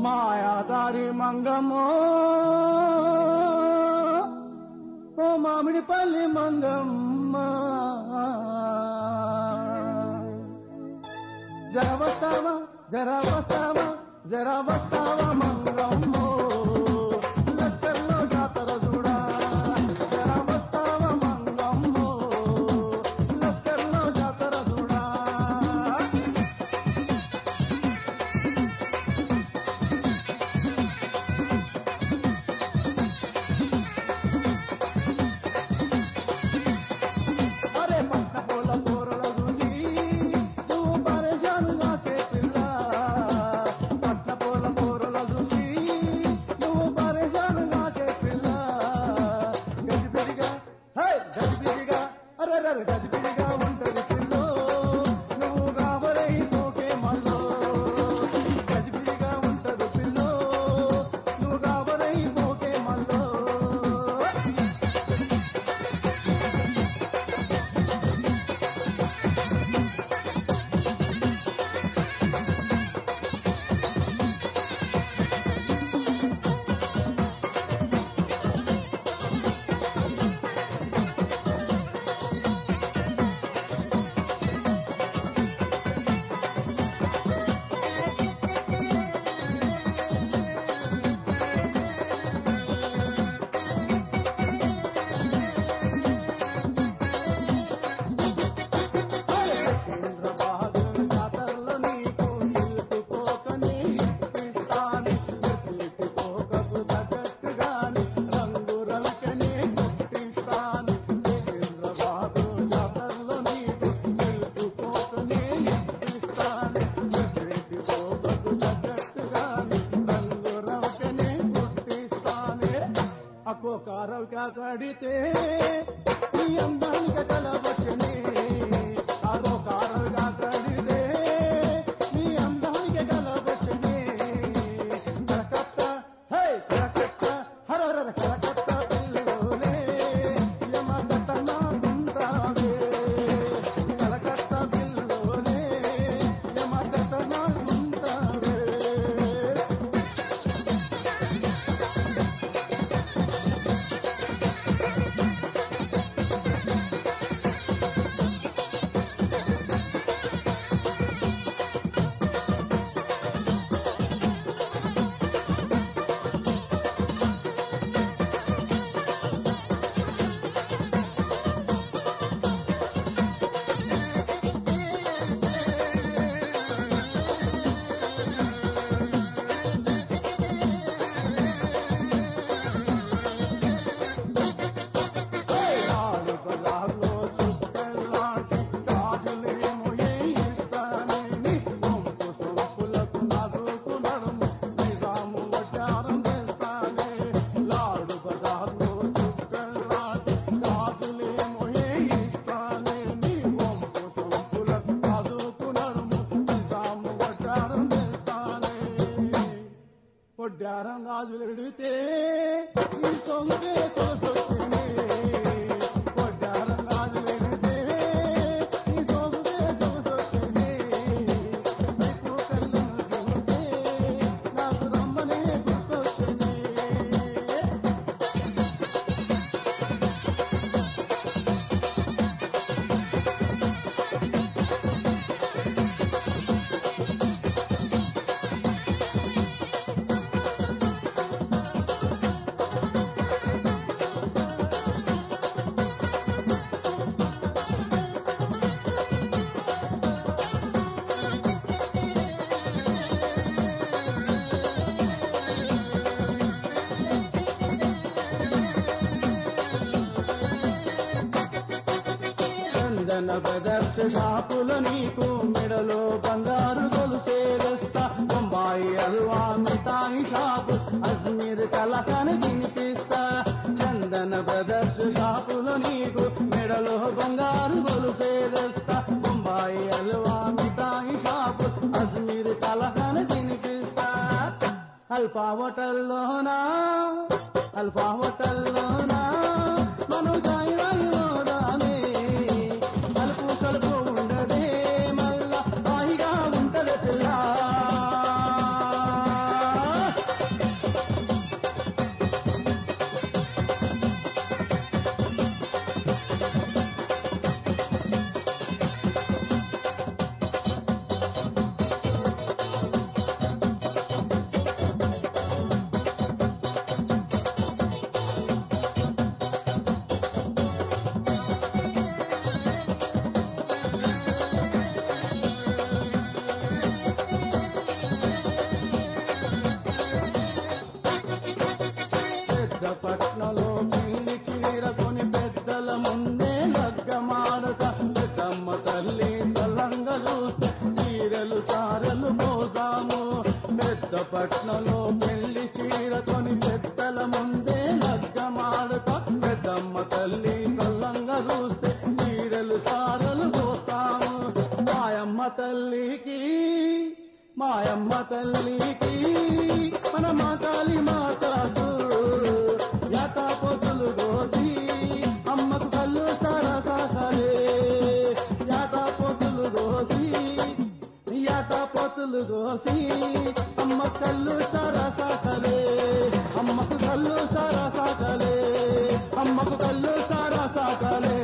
మాయాదారి మంగమ్మో ఓ మామిడిపల్లి మంగమ్మ జర వస్తావా జర వస్తావా జర వస్తావా మంగమ్మో లస్కర్లో జాతర చూడా జర వస్తావా మంగమ్మో లస్కర్లో జాతర చూడా అరే పట్ట పూల కూరల చూసి నువ్వు పరేషానుగా పిల్ల పట్ట పూల కూరల చూసి నువ్వు పరేషానుగా పిల్ల గజిబిడిగా హే గజిబిడిగా అరే రే గజిబిడిగా ఉంటది పిల్లో నువ్వు కాబరై పోకే మల్లో గజిబిడిగా ఉంటది పిల్లో నువ్వు కాబరై పోకే మల్లో చంద్రబాబు జాతరలో నీకు సిల్క్ కోకని ఇప్పిస్తాను సిల్క్ కోకకు తగ్గట్టుగాని రంగు రవికని కొట్టిస్తాను చంద్రబాబు జాతరలో నీకు సిల్క్ కోకని ఇప్పిస్తాను సిల్క్ కోకకు తగ్గట్టుగాని రంగు రవికని కొట్టిస్తాను అక్కో కారవిక కడితే నీ అందానికి కలవచ్చని అదో కారవిక కడితే నీ అందానికి కలవచ్చని కలకత్త హే కలకత్త హరహర కలకత్త పిల్లోలే యమకత్త నా గుండ్రావే కలకత్త పిల్లోలే యమకత్త నా గుండ్రావే ఆలు బజార్లో చుక్కలాంటి గాజులేమో వేయిస్తానేమి. వంపు సొంపులకు నాజూకు నడుము నిజాము వచారం చేస్తానే. లాడు బజార్లో చుక్కలాంటి గాజులేమో వేయిస్తానేమి. వంపు సొంపులకు నాజూకు నడుము నిజాము వచారం చేస్తానే. కొడ్డారం గాజులు ఎడితే ఈ సొంగే సొసొచ్చింది కొడ్డారం గాజులు ఎడితే ఈ సొంగే సొసొచ్చింది నీకు కళ్ళను చూస్తే నాకు రమ్మనే గుర్తొచ్చింది చందన బ్రదర్స్ షాపుల నీకు మెడలో బంగారు గొలుసేదస్తా బొంబాయి అల్వా మిఠాయి షాపు అజ్మీర్ కలకని తినిపిస్తా చందన బ్రదర్స్ షాపుల నీకు మెడలో బంగారు గొలుసేదస్తా బొంబాయి అల్వా మిఠాయి షాపు అజ్మీర్ కలకని తినిపిస్తా అల్ఫా హోటల్లోనా అల్ఫా హోటల్లోనా మను జాయి రాయిలోదానే అలుపు సలుపు ఉండదే మళ్ళా హాయిగా ఉంటది పిల్ల సారలు పోదాము పెద్ద పట్నంలో పెళ్లి చీరకొని పెద్దల ముందే లగ్గమాడుతా పెద్దమ్మ తల్లి సల్లంగా చూస్తే చీరలు సారలు పోస్తాము మాయమ్మ తల్లికి మాయమ్మ తల్లికి మన మాతాలి మాతాకు యాటా పొద్దులు గోసి అమ్మకు కళ్ళు సరసలే యాటా పొద్దులు గోసి యాటా పొత్తులు గోసి అమ్మ కళ్ళు సరసలే అమ్మకు కళ్ళు సరసలే అమ్మకు కళ్ళు సరసలే